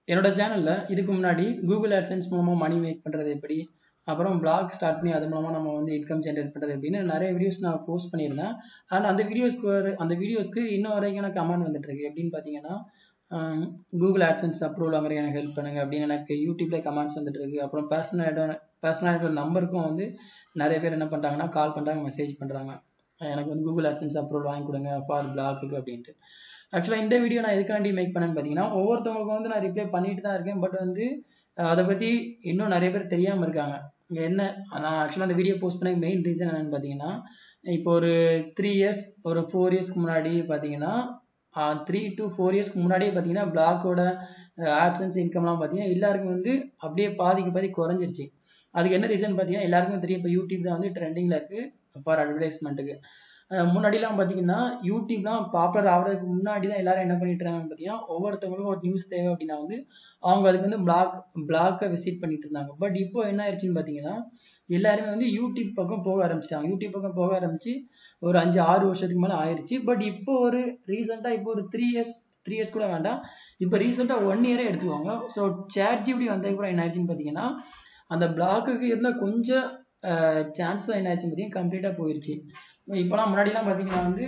என்னோட சேனலில் இதுக்கு முன்னாடி கூகுள் AdSense மூலமாக மணி மேக் பண்ணுறது எப்படி அப்புறம் பிளாக் ஸ்டார்ட் பண்ணி அது மூலமாக நம்ம வந்து இன்கம் ஜென்ரேட் பண்ணுறது எப்படின்னு நிறைய வீடியோஸ் நான் போஸ்ட் பண்ணியிருந்தேன் ஆனால் அந்த வீடியோஸ்க்கு ஒரு அந்த வீடியோஸ்க்கு இன்னும் வரைக்கும் எனக்கு கமெண்ட் வந்துட்டு இருக்கு எப்படின்னு பார்த்தீங்கன்னா கூகுள் AdSense அப்ரூவல் வாங்குறதுக்கு எனக்கு ஹெல்ப் பண்ணுங்க அப்படின்னு எனக்கு யூடியூப்ல கமெண்ட்ஸ் வந்துட்டு இருக்கு அப்புறம் பர்சனல் பர்சனல் நம்பருக்கும் வந்து நிறைய பேர் என்ன பண்ணுறாங்கன்னா கால் பண்ணுறாங்க மெசேஜ் பண்ணுறாங்க எனக்கு வந்து கூகுள் AdSense அப்ரூவல் வாங்கி கொடுங்க ஃபார் பிளாக்குக்கு அப்படின்ட்டு ஆக்சுவலாக இந்த வீடியோ நான் எதுக்காண்டி மேக் பண்ணேன்னு பார்த்தீங்கன்னா ஒவ்வொருத்தவங்களுக்கும் வந்து நான் ரிப்ளை பண்ணிட்டு தான் இருக்கேன் பட் வந்து அதை பற்றி இன்னும் நிறைய பேர் தெரியாமல் இருக்காங்க இங்கே என்ன நான் ஆக்சுவலாக அந்த வீடியோ போஸ்ட் பண்ண மெயின் ரீசன் என்னன்னு பார்த்தீங்கன்னா இப்போ ஒரு த்ரீ இயர்ஸ் ஒரு ஃபோர் இயர்ஸ்க்கு முன்னாடி பார்த்தீங்கன்னா த்ரீ டு ஃபோர் இயர்ஸ்க்கு முன்னாடியே பார்த்தீங்கன்னா பிளாக்கோட ஆட்சன்ஸ் இன்கம்லாம் பார்த்தீங்கன்னா எல்லாருக்கும் வந்து அப்படியே பாதிக்கு பாதி குறைஞ்சிருச்சு அதுக்கு என்ன ரீசன் பார்த்தீங்கன்னா எல்லாருக்கும் தெரியும் இப்போ யூடியூப் தான் வந்து ட்ரெண்டிங்கில் இருக்குது ஃபார் அட்வர்டைஸ்மெண்ட்டுக்கு முன்னாடிலாம் பார்த்தீங்கன்னா யூடியூப்லாம் பாப்புலர் ஆகிறதுக்கு முன்னாடி தான் எல்லாரும் என்ன பண்ணிட்டு இருந்தாங்கன்னு பார்த்தீங்கன்னா ஒவ்வொருத்தவங்களுக்கும் ஒரு நியூஸ் தேவை அப்படின்னா வந்து அவங்க அதுக்கு வந்து பிளாக் பிளாக்கை விசிட் பண்ணிட்டு இருந்தாங்க பட் இப்போ என்ன ஆயிடுச்சுன்னு பார்த்தீங்கன்னா எல்லாருமே வந்து யூடியூப் பக்கம் போக ஆரம்பிச்சிட்டாங்க யூடியூப் பக்கம் போக ஆரம்பிச்சு ஒரு அஞ்சு ஆறு வருஷத்துக்கு மேலே ஆயிடுச்சு பட் இப்போ ஒரு ரீசெண்டாக இப்போ ஒரு த்ரீ இயர்ஸ் த்ரீ இயர்ஸ் கூட வேண்டாம் இப்போ ரீசெண்டாக ஒன் இயரே எடுத்துக்கோங்க ஸோ சேட் ஜிபிடி வந்ததுக்கு என்ன ஆயிடுச்சுன்னு பார்த்தீங்கன்னா அந்த பிளாக்குக்கு இருந்த கொஞ்சம் சான்ஸ் என்ன ஆயிடுச்சுன்னு பார்த்தீங்கன்னா கம்ப்ளீட்டாக போயிடுச்சு இப்போலாம் முன்னாடிலாம் பார்த்தீங்கன்னா வந்து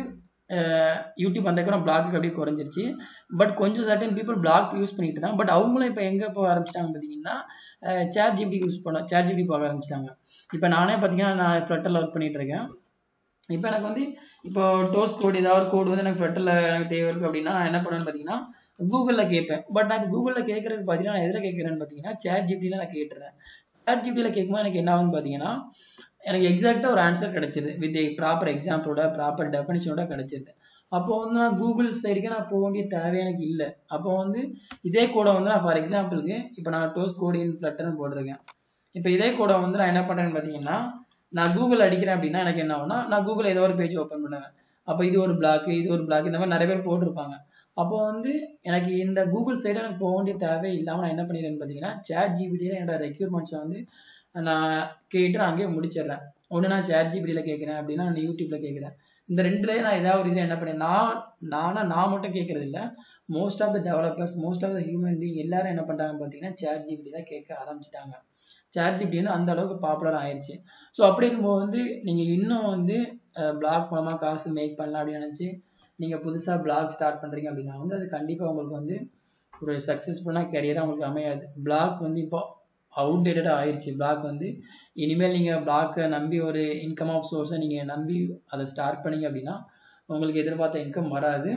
யூடியூப் வந்ததுக்கப்புறம் பிளாக்கு அப்படியே குறைஞ்சிருச்சு பட் கொஞ்சம் சர்டன் பீப்புள் பிளாக் யூஸ் பண்ணிட்டு தான் பட் அவங்களும் இப்போ எங்கே போக ஆரம்பிச்சிட்டாங்க பார்த்தீங்கன்னா சேட் ஜிபி யூஸ் பண்ண சேட் ஜிபி போக ஆரம்பிச்சிட்டாங்க இப்போ நானே பார்த்தீங்கன்னா நான் ஃப்ளட்டரில் ஒர்க் பண்ணிட்டு இருக்கேன் இப்போ எனக்கு வந்து இப்போ டோஸ் கோட் ஏதாவது ஒரு கோடு வந்து எனக்கு ஃப்ளட்டரில் எனக்கு தேவை இருக்குது அப்படின்னா நான் என்ன பண்ணுவேன்னு பார்த்தீங்கன்னா கூகுளில் கேட்பேன் பட் நான் இப்போ கூகுளில் கேட்குறதுக்கு பார்த்தீங்கன்னா நான் எதில் கேட்குறேன்னு பார்த்தீங்கன்னா சேட் ஜிபியில் நான் கேட்டுறேன் சேட் ஜிபியில் கேட்கும்போது எனக்கு என்ன ஆகுன்னு பார்த்தீங்கன்னா எனக்கு எக்ஸாக்டாக ஒரு ஆன்சர் கிடைச்சிருது வித் ப்ராப்பர் எக்ஸாம்பிளோட ப்ராப்பர் டெஃபினிஷனோட கிடைச்சிருது அப்போ வந்து நான் கூகுள் சைடுக்கு நான் போக வேண்டிய தேவை எனக்கு இல்லை அப்போ வந்து இதே கோடை வந்து நான் ஃபார் எக்ஸாம்பிளுக்கு இப்போ நான் டோஸ் கோடி இன் ஃப்ளட்டர்னு போட்டிருக்கேன் இப்போ இதே கோடை வந்து நான் என்ன பண்ணுறேன்னு பார்த்தீங்கன்னா நான் கூகுள் அடிக்கிறேன் அப்படின்னா எனக்கு என்ன ஆகும்னா நான் கூகுள் ஏதோ ஒரு பேஜ் ஓப்பன் பண்ணுவேன் அப்போ இது ஒரு பிளாக் இது ஒரு பிளாக் இந்த மாதிரி நிறைய பேர் போட்டிருப்பாங்க அப்போ வந்து எனக்கு இந்த கூகுள் சைடு எனக்கு போக வேண்டிய தேவை இல்லாமல் நான் என்ன பண்ணிடுறேன்னு பார்த்தீங்கன்னா சேட் ஜிபிடியில் என்னோட ரெக்யூர்மெண்ட்ஸை வந்து நான் கேட்டு நான் அங்கேயே முடிச்சிடுறேன் ஒன்று நான் சேட் ஜிபிடியில் கேட்குறேன் அப்படின்னா நான் யூடியூப்பில் கேட்குறேன் இந்த ரெண்டுலேயே நான் ஏதாவது ஒரு இதில் என்ன பண்ணேன் நான் நானா நான் மட்டும் கேட்கறது இல்லை most of the developers most of the human being எல்லாரும் என்ன பண்ணுறாங்கன்னு பார்த்தீங்கன்னா சேட் ஜிபிடி தான் கேட்க ஆரம்பிச்சிட்டாங்க சேட் ஜிபிடி வந்து அந்த அளவுக்கு பாப்புலர் ஆயிடுச்சு ஸோ அப்படி இருக்கும்போது வந்து நீங்கள் இன்னும் வந்து பிளாக் மூலமாக காசு மேக் பண்ணலாம் அப்படின்னு நினச்சி நீங்கள் புதுசாக பிளாக் ஸ்டார்ட் பண்ணுறீங்க அப்படின்னா வந்து அது கண்டிப்பாக உங்களுக்கு வந்து ஒரு சக்ஸஸ்ஃபுல்லான கெரியராக உங்களுக்கு அமையாது பிளாக் வந்து இப்போ அவுடேட்டடாக ஆயிடுச்சு பிளாக் வந்து இனிமேல் நீங்கள் பிளாக்கை நம்பி ஒரு இன்கம் ஆஃப் சோர்ஸை நீங்கள் நம்பி அதை ஸ்டார்ட் பண்ணீங்க அப்படின்னா உங்களுக்கு எதிர்பார்த்த இன்கம் வராது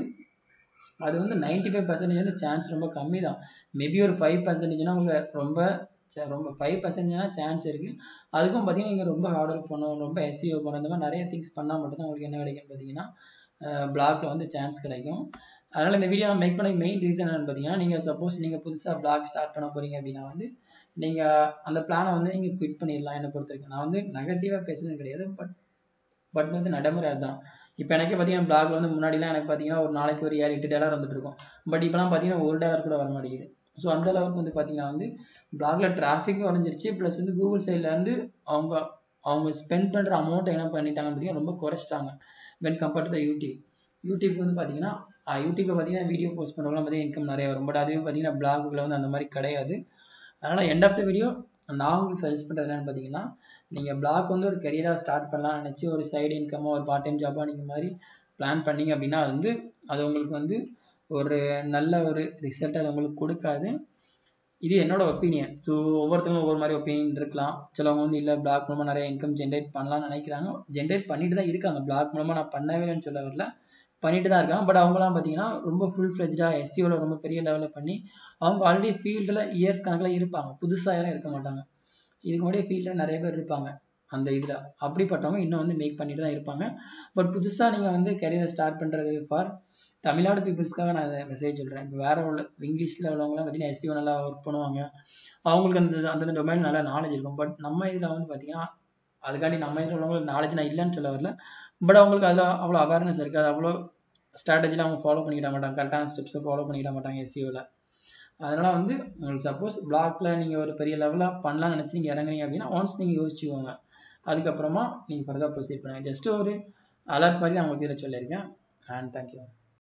அது வந்து நைன்டி ஃபைவ் பர்சன்டேஜ் வந்து சான்ஸ் ரொம்ப கம்மி தான் மேபி ஒரு ஃபைவ் பர்சன்டேஜ்னா உங்களுக்கு ரொம்ப ரொம்ப ஃபைவ் பர்சன்டேஜ்னா சான்ஸ் இருக்குது அதுக்கும் பார்த்தீங்கன்னா நீங்கள் ரொம்ப ஹார்ட் ஒர்க் பண்ணணும் ரொம்ப எஸ்இஓ பண்ணணும் இந்த மாதிரி நிறைய திங்ஸ் பண்ணால் மட்டும்தான் உங்களுக்கு என்ன கிடைக்கும் பார்த்தீங்கன்னா பிளாக்ல வந்து சான்ஸ் கிடைக்கும் அதனால் இந்த வீடியோ நான் மேக் பண்ண மெயின் ரீசன் என்னன்னு பார்த்தீங்கன்னா நீங்கள் சப்போஸ் நீங்கள் புதுசாக பிளாக் ஸ்டார்ட் பண்ண போகிறீங்க அப்படின்னா வந்து நீங்கள் அந்த பிளானை வந்து நீங்கள் குவிட் பண்ணிடலாம் என்னை பொறுத்த வரைக்கும் நான் வந்து நெகட்டிவாக பேசுறது கிடையாது பட் பட் வந்து நடைமுறை அதுதான் இப்போ எனக்கே பார்த்தீங்கன்னா பிளாக்ல வந்து முன்னாடிலாம் எனக்கு பார்த்தீங்கன்னா ஒரு நாளைக்கு ஒரு ஏழு எட்டு டாலர் வந்துட்டு இருக்கும் பட் இப்போலாம் பார்த்தீங்கன்னா ஒரு டாலர் கூட வர மாட்டேங்குது ஸோ அந்த அளவுக்கு வந்து பார்த்தீங்கன்னா வந்து பிளாக்ல டிராஃபிக்கும் குறைஞ்சிருச்சு ப்ளஸ் வந்து கூகுள் சைட்லேருந்து அவங்க அவங்க ஸ்பெண்ட் பண்ணுற அமௌண்ட்டை என்ன பண்ணிட்டாங்கன்னு பார்த்தீங்கன்னா ரொம்ப குறைச்சிட்டாங்க when compared to the YouTube YouTube வந்து பார்த்தீங்கன்னா யூடியூப்பில் பார்த்தீங்கன்னா வீடியோ போஸ்ட் பண்ணுறவங்களாம் பார்த்தீங்கன்னா இன்கம் நிறைய வரும் பட் அதுவே பார்த்தீங்கன்னா பிளாகுல வந்து அந்த மாதிரி கிடையாது அதனால் எண்ட் ஆஃப் த வீடியோ நான் உங்களுக்கு சஜஸ்ட் பண்ணுறது என்னன்னு பார்த்தீங்கன்னா நீங்கள் பிளாக் வந்து ஒரு கெரியராக ஸ்டார்ட் பண்ணலாம் நினச்சி ஒரு சைடு இன்கமாக ஒரு பார்ட் டைம் ஜாபாக நீங்கள் மாதிரி பிளான் பண்ணீங்க அப்படின்னா அது வந்து அது உங்களுக்கு வந்து ஒரு நல்ல ஒரு ரிசல்ட் அது உங்களுக்கு கொடுக்காது இது என்னோட ஒப்பீனியன் ஸோ ஒவ்வொருத்தவங்களும் ஒவ்வொரு மாதிரி ஒப்பீனியன் இருக்கலாம் சிலவங்க வந்து இல்லை பிளாக் மூலமாக நிறைய இன்கம் ஜென்ரேட் பண்ணலாம்னு நினைக்கிறாங்க ஜென்ரேட் பண்ணிட்டு தான் இருக்காங்க பிளாக் மூலமாக நான் பண்ணவே இல்லைன்னு சொல்ல வரல பண்ணிட்டு தான் இருக்காங்க பட் அவங்களாம் பார்த்தீங்கன்னா ரொம்ப ஃபுல் ஃப்ளெஜ்டாக எஸ்சியோவில் ரொம்ப பெரிய லெவலில் பண்ணி அவங்க ஆல்ரெடி ஃபீல்டில் இயர்ஸ் கணக்கில் இருப்பாங்க புதுசாக யாரும் இருக்க மாட்டாங்க இதுக்கு முன்னாடியே ஃபீல்டில் நிறைய பேர் இருப்பாங்க அந்த இதில் அப்படிப்பட்டவங்க இன்னும் வந்து மேக் பண்ணிட்டு தான் இருப்பாங்க பட் புதுசாக நீங்கள் வந்து கெரியரை ஸ்டார்ட் பண்ணுறது ஃபார் தமிழ்நாடு பீப்புள்ஸ்க்காக நான் அதை மெசேஜ் சொல்கிறேன் இப்போ வேறு உள்ள இங்கிலீஷில் உள்ளவங்களாம் பார்த்தீங்கன்னா எஸ்சிஓ நல்லா ஒர்க் பண்ணுவாங்க அவங்களுக்கு அந்த அந்தந்த டொமைன் நல்லா நாலேஜ் இருக்கும் பட் நம்ம இதில் வந்து பார்த்தீங்கன்னா அதுக்காண்டி நம்ம இதில் உள்ளவங்களுக்கு நாலேஜ் நான் இல்லைன்னு சொல்ல வரல பட் அவங்களுக்கு அதில் அவ்வளோ அவேர்னஸ் இருக்காது அவ்வளோ ஸ்ட்ராட்டஜியில் அவங்க ஃபாலோ பண்ணிக்கிட மாட்டாங்க கரெக்டான ஸ்டெப்ஸை ஃபாலோ பண்ணிக்கிட மாட்டாங்க எஸ்சிஓவில் அதனால் வந்து உங்களுக்கு சப்போஸ் பிளாக்ல நீங்கள் ஒரு பெரிய லெவலாக பண்ணலாம்னு நினச்சி நீங்கள் இறங்குறீங்க அப்படின்னா ஒன்ஸ் நீங்கள் யோசிச்சுக்கோங்க அதுக்கப்புறமா நீங்கள் ஃபர்தர் ப்ரொசீட் பண்ணுங்கள் ஜஸ்ட் ஒரு அலர்ட் மாதிரி நான் உங்களுக்கு இதில் சொல்லியிருக்கேன் அண்ட் தேங்க்யூ